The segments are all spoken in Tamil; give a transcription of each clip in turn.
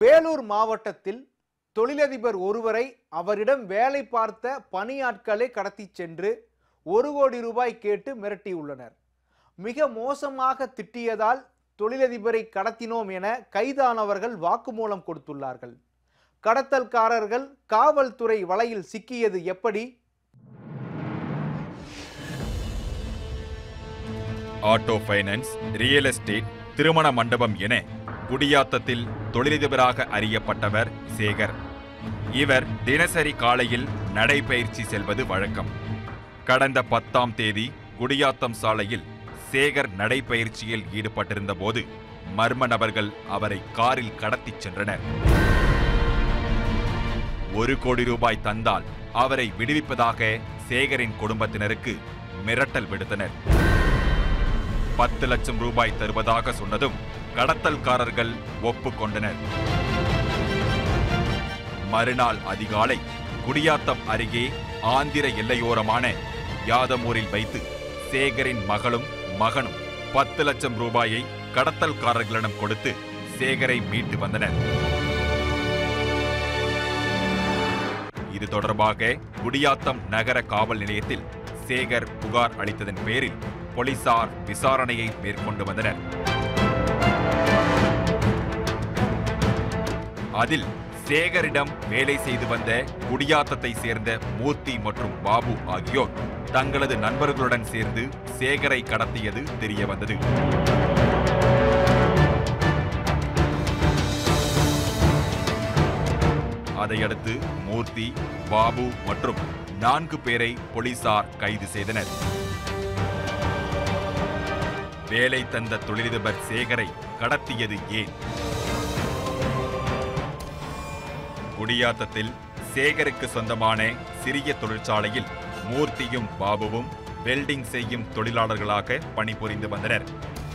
வேலூர் மாவட்டத்தில் தொழிலதிபர் ஒருவரை அவரிடம் வேலை பார்த்த பணியாட்களை கடத்திச் சென்று ஒரு கோடி ரூபாய் கேட்டு மிரட்டியுள்ளனர் மிக மோசமாக திட்டியதால் தொழிலதிபரை கடத்தினோம் என கைதானவர்கள் வாக்குமூலம் கொடுத்துள்ளார்கள் கடத்தல்காரர்கள் காவல்துறை வலையில் சிக்கியது எப்படி ஆட்டோ ஃபைனான்ஸ் ரியல் எஸ்டேட் திருமண மண்டபம் என குடியாத்தத்தில் தொழிலதிபராக அறியப்பட்டவர் சேகர் இவர் தினசரி காலையில் நடைபயிற்சி செல்வது வழக்கம் கடந்த பத்தாம் தேதி குடியாத்தம் சாலையில் சேகர் நடைபயிற்சியில் ஈடுபட்டிருந்த போது மர்ம நபர்கள் அவரை காரில் கடத்திச் சென்றனர் ஒரு கோடி ரூபாய் தந்தால் அவரை விடுவிப்பதாக சேகரின் குடும்பத்தினருக்கு மிரட்டல் விடுத்தனர் பத்து லட்சம் ரூபாய் தருவதாக சொன்னதும் கடத்தல்காரர்கள் ஒப்புக்கொண்டனர் மறுநாள் அதிகாலை குடியாத்தம் அருகே ஆந்திர எல்லையோரமான யாதமூரில் வைத்து சேகரின் மகளும் மகனும் பத்து லட்சம் ரூபாயை கடத்தல்காரர்களிடம் கொடுத்து சேகரை மீட்டு வந்தனர் இது தொடர்பாக குடியாத்தம் நகர காவல் நிலையத்தில் சேகர் புகார் அளித்ததன் பேரில் போலீசார் விசாரணையை மேற்கொண்டு வந்தனர் அதில் சேகரிடம் வேலை செய்து வந்த குடியாத்தத்தை சேர்ந்த மூர்த்தி மற்றும் பாபு ஆகியோர் தங்களது நண்பர்களுடன் சேர்ந்து சேகரை கடத்தியது தெரிய வந்தது அதையடுத்து மூர்த்தி பாபு மற்றும் நான்கு பேரை போலீசார் கைது செய்தனர் வேலை தந்த தொழிலதிபர் சேகரை கடத்தியது ஏன் குடியாத்தத்தில் சேகருக்கு சொந்தமான சிறிய தொழிற்சாலையில் மூர்த்தியும் பாபுவும் வெல்டிங் செய்யும் தொழிலாளர்களாக பணிபுரிந்து வந்தனர்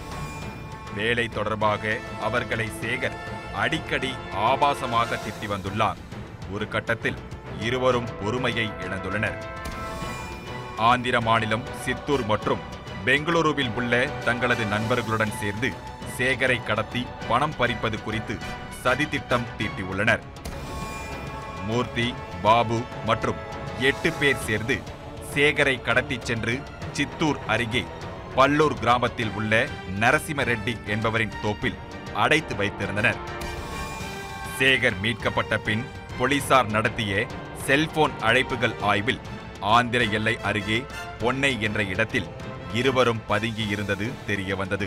வேலை தொடர்பாக அவர்களை சேகர் அடிக்கடி ஆபாசமாக திட்டி வந்துள்ளார் ஒரு கட்டத்தில் இருவரும் பொறுமையை இழந்துள்ளனர் ஆந்திர மாநிலம் சித்தூர் மற்றும் பெங்களூருவில் உள்ள தங்களது நண்பர்களுடன் சேர்ந்து சேகரை கடத்தி பணம் பறிப்பது குறித்து சதித்திட்டம் தீட்டியுள்ளனர் மூர்த்தி பாபு மற்றும் எட்டு பேர் சேர்ந்து சேகரை கடத்திச் சென்று சித்தூர் அருகே பல்லூர் கிராமத்தில் உள்ள நரசிம்ம ரெட்டி என்பவரின் தோப்பில் அடைத்து வைத்திருந்தனர் சேகர் மீட்கப்பட்ட பின் போலீசார் நடத்திய செல்போன் அழைப்புகள் ஆய்வில் ஆந்திர எல்லை அருகே பொன்னை என்ற இடத்தில் இருவரும் பதுங்கி இருந்தது தெரிய வந்தது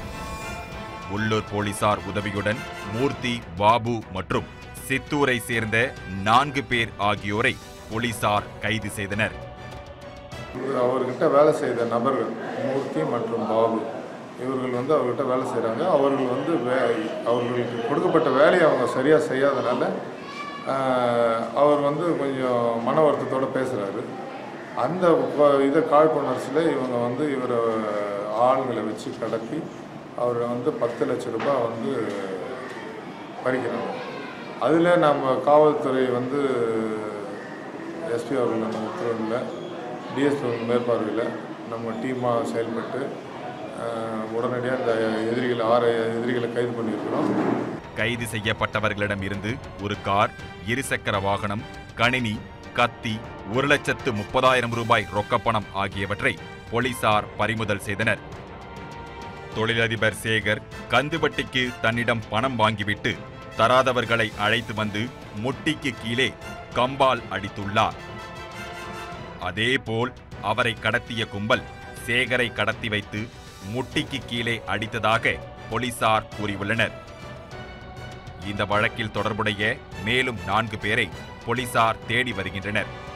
உள்ளூர் போலீசார் உதவியுடன் மூர்த்தி பாபு மற்றும் சித்தூரை சேர்ந்த நான்கு பேர் ஆகியோரை போலீசார் கைது செய்தனர் அவர்கிட்ட வேலை செய்த நபர்கள் மூர்த்தி மற்றும் பாபு இவர்கள் வந்து அவர்கிட்ட வேலை செய்கிறாங்க அவர்கள் வந்து வே அவர்களுக்கு கொடுக்கப்பட்ட வேலையை அவங்க சரியாக செய்யாதனால ஆஹ், அவர் வந்து கொஞ்சம் மன வருத்தத்தோடு பேசுகிறாரு அந்த ப- இதை காழ்ப்புணர்ச்சியில் இவங்க வந்து இவரை ஆளுங்களை வச்சு கடத்தி அவரை வந்து பத்து லட்ச ரூபாய் வந்து பறிக்கிறாங்க அதில் நம்ம காவல்துறை வந்து எஸ்பி அவர்கள் நம்ம உத்தரவில் டிஎஸ்பி அவர்கள் மேற்பார்வையில் நம்ம டீமாக செயல்பட்டு உடனடியாக இந்த எதிரிகள் ஆறு எதிரிகளை கைது பண்ணியிருக்கிறோம் கைது செய்யப்பட்டவர்களிடம் இருந்து ஒரு கார் இருசக்கர வாகனம் கணினி கத்தி ஒரு லட்சத்து முப்பதாயிரம் ரூபாய் ரொக்கப்பணம் ஆகியவற்றை போலீசார் பறிமுதல் செய்தனர் தொழிலதிபர் சேகர் கந்துவட்டிக்கு தன்னிடம் பணம் வாங்கிவிட்டு தராதவர்களை அழைத்து வந்து முட்டிக்கு கீழே கம்பால் அடித்துள்ளார் அதேபோல் அவரை கடத்திய கும்பல் சேகரை கடத்தி வைத்து முட்டிக்கு கீழே அடித்ததாக போலீசார் கூறியுள்ளனர் இந்த வழக்கில் தொடர்புடைய மேலும் நான்கு பேரை போலீசார் தேடி வருகின்றனர்